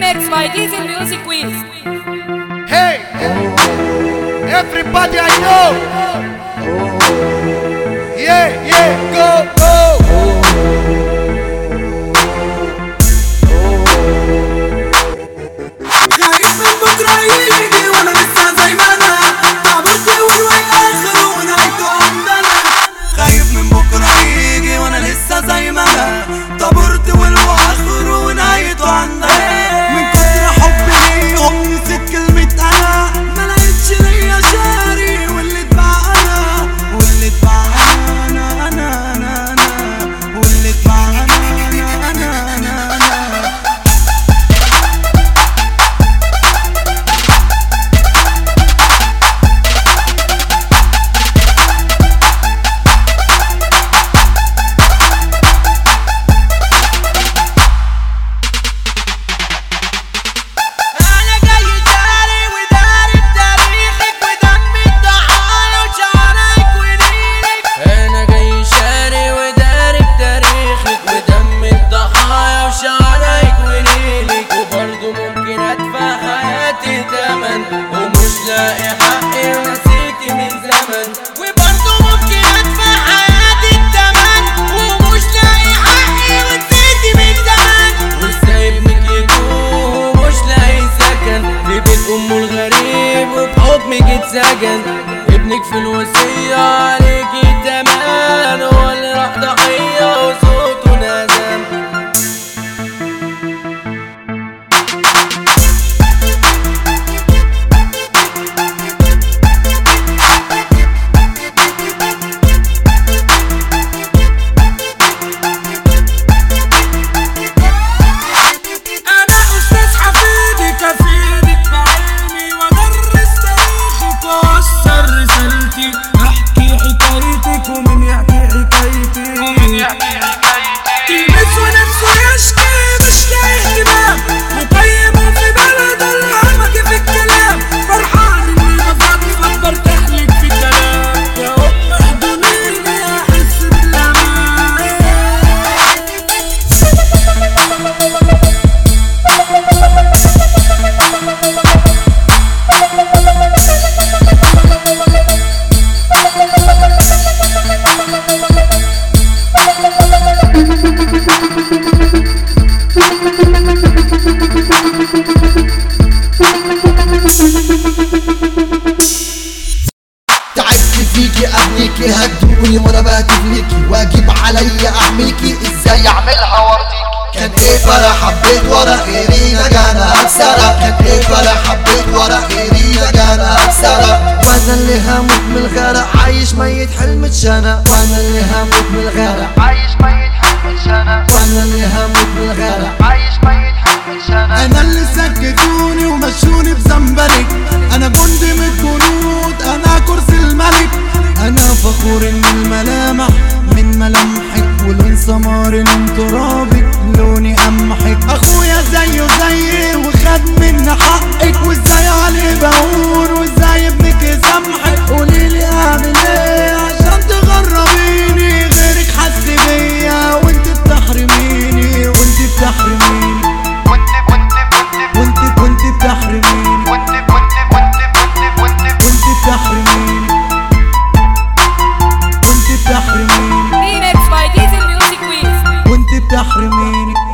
Remix by Diesel Music Quiz. Hey, everybody I know. Yeah, yeah, go, go. خايف من بكره يجي وانا لسه زي ما انا تعبت والاخر ونهايته عندنا خايف من بكره يجي وانا لسه زي ما انا طبرت والاخر ونهايته عندنا من كتر حبي ليهم نسيت كلمة انا ما لقيتش ليا شاري واللي اتباع انا واللي اتباع انا انا انا انا واللي اتباع انا انا انا انا انا انا جاي داري وداري بتاريخك ودم الضحايا وشعرك ونيلك انا جاي شاري وداري بتاريخك ودم الضحايا وشعرك ونيلك وبرضه ممكن ادفع حياتي تمن ومش لاقي حقي ونسيتي من زمن وبرضه ممكن ادفع حياتي التمن ومش لاقي حقي ونسيتي من زمن وازاي ابنك يتوه ومش لاقي سكن في بيت امه الغريب وبحكمك اتسجن ابنك في الوصية عليكي تمام هو اللي راح ضحية وصوته نزل انا استاذ حفيدك افيدك بعلمي وادرس تاريخك واوصل رسالتي احكي حكايتك ومن يحكي حكايتي ومن يحكي حكايتي تلمس ونفسه يشكي مش لاقي اهتمام مقيم في بلد العمك في الكلام فرحان اني بفضفض برتاح لك في كلام يا ام احضنيني احس بالامان تعبت فيكي ابنيكي هدوني وانا بهتف ليكي واجب عليا احميكي ازاي اعملها وارضيكي كان ايه فلا حبيت ورا غيري نجانا اكسرها كان ايه فلا حبيت ورا غيري نجانا اكسرها وانا اللي هموت من الغرق عايش ميت حلم شنا وانا اللي هموت من الغرق عايش ميت حلم شنا وانا اللي هموت من الغرق عايش ميت حلم شنا انا اللي سكتوني ومشوني بزنبلك انا جندي من الجنود انا كرسي الملك انا فخور ان الملامح من ملامحك ولون سماري من ترابك لوني قمحك اخويا زيه زيي وخد من حقك وازاي عليه بقول وازاي ابنك يسامحك قوليلي اعمل ايه عشان تغربيني غيرك حس بيا وانت بتحرميني وانت بتحرميني وانت كنت بتحرميني وانت بتحرميني وانت بتحرميني Remix by Diesel Music Quiz. وانت بتحرميني